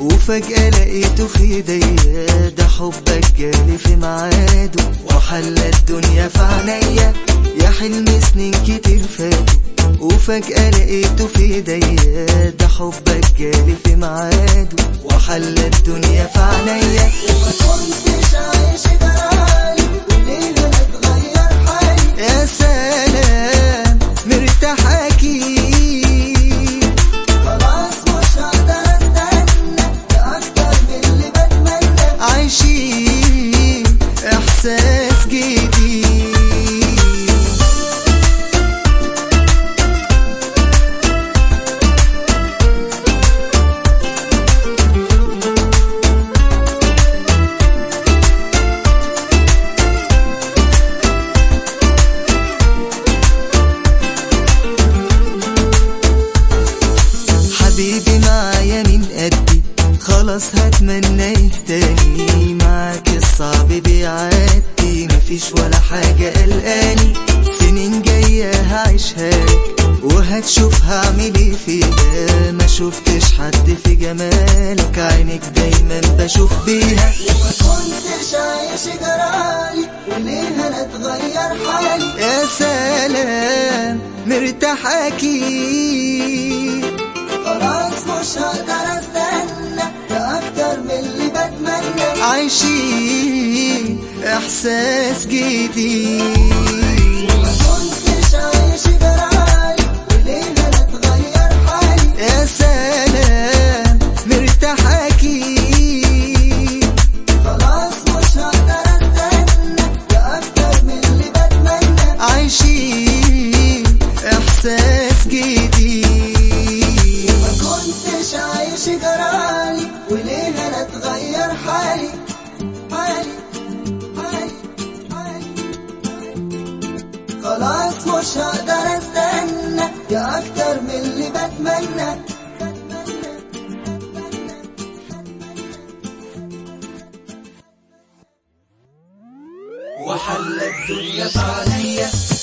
وفجأة لقيته في ايديا ده حبك جالي في ميعاده وحل الدنيا في عينيا يا حلم سنين كتير فاتوا وفجأة لقيته في ايديا ده حبك جالي في ميعاده وحل الدنيا في عينيا ما كنتش عايش جرالي وليه انا اتغير حالي يا سلام مرتاح اكيد خلاص مش هقدر استنى ده اكتر من اللي بتمنى عايشين احساس جديد حبيبي معايا من قدي خلاص هتمنى تاني معاك الصعب بيعدي مفيش ولا حاجة قلقاني سنين جاية هعيشها لك وهتشوف هعمل ايه فيها ما شفتش حد في جمالك عينك دايما بشوف بيها ما كنتش عايش جرالي وليه انا اتغير حالي يا سلام مرتاح اكيد خلاص مش هقدر استنى ده اكتر من اللي بتمنى عايشين احساس جديد ما كنتش عايش جرالي وليه انا اتغير حالي يا سلام مرتاح اكيد خلاص مش هقدر استنى ده اكتر من اللي بتمنى عايشين احساس جديد ما كنتش عايش جرالي وليه انا اتغير حالي حالي حالي حالي خلاص مش هقدر استنى يا اكتر من اللي بتمنى وحل الدنيا في عليا